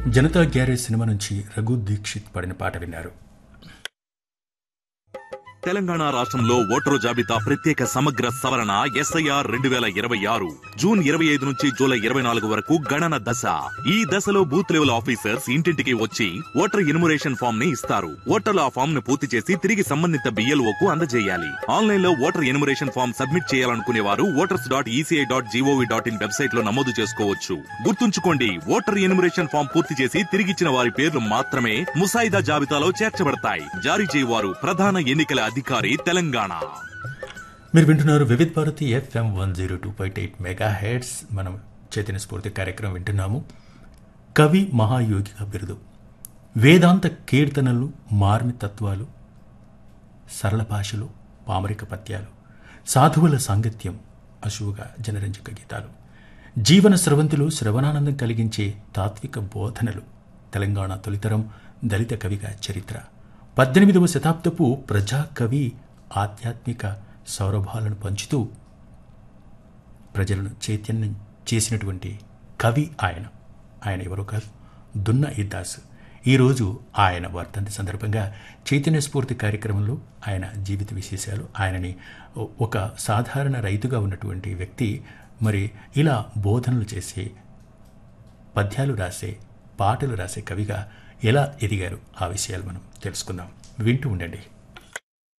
Janata garage cinema నుంచి రఘు దీక్షిత్ పడిన పాట విన్నారు తెలంగాణ రాష్ట్రంలో ఓటరు జాబితా ప్రత్యేక సమగ్ర సవరణ ఎస్ఐఆర్ రెండు వేల ఇరవై ఆరు జూన్ ఇరవై ఐదు నుంచి జూలై ఇరవై నాలుగు వరకు గణన దశ ఈ దశలో బూత్ లెవెల్ ఆఫీసర్స్ ఇంటింటికి వచ్చి ఓటర్ ఇన్మురేషన్ ఫామ్ ని ఇస్తారు ఓటర్లు ఆ ఫామ్ ను పూర్తి చేసి తిరిగి సంబంధిత బిఎల్ఓ కు అందజేయాలి ఆన్లైన్ లో ఓటర్ ఇన్మురేషన్ ఫామ్ సబ్మిట్ చేయాలనుకునే వారు voters dot ECI dot GOV dot in website లో నమోదు చేసుకోవచ్చు గుర్తుంచుకోండి ఓటర్ ఇన్మురేషన్ ఫామ్ పూర్తి చేసి తిరిగిచ్చిన వారి పేర్లు మాత్రమే ముసాయిదా జాబితాలో చేర్చబడతాయి జారీ చేయవారు ప్రధాన ఎన్నికల అధికారి తెలంగాణ మీరు వింటున్నారు Vividh Bharati FM one zero two point eight megahertz మనం చైతన్య స్ఫూర్తి కార్యక్రమం వింటున్నాము కవి మహాయోగిగా బిరుదు వేదాంత కీర్తనలు మార్మితత్వాలు సరళ భాషలు పామరిక పద్యాలు సాధువుల సాంగత్యం అశువుగా జనరంజక గీతాలు జీవన స్రవంతులు శ్రవణానందం కలిగించే తాత్విక బోధనలు తెలంగాణ తొలితరం దళిత కవిగా చరిత్ర పద్దెనిమిదవ శతాబ్దపు ప్రజా కవి ఆధ్యాత్మిక సౌరభాలను పంచుతూ ప్రజలను చైతన్యం చేసినటువంటి కవి ఆయన ఆయన ఎవరో కాదు దున్న ఇద్దాస్ ఈరోజు ఆయన వర్ధంతి సందర్భంగా చైతన్య స్ఫూర్తి కార్యక్రమంలో ఆయన జీవిత విశేషాలు ఆయనని ఒ- ఒక సాధారణ రైతుగా ఉన్నటువంటి వ్యక్తి మరి ఇలా బోధనలు చేసే పద్యాలు రాసే పాటలు రాసే కవిగా ఎలా ఎదిగారు ఆ విషయాలు మనం తెలుసుకుందాం వింటూ ఉండండి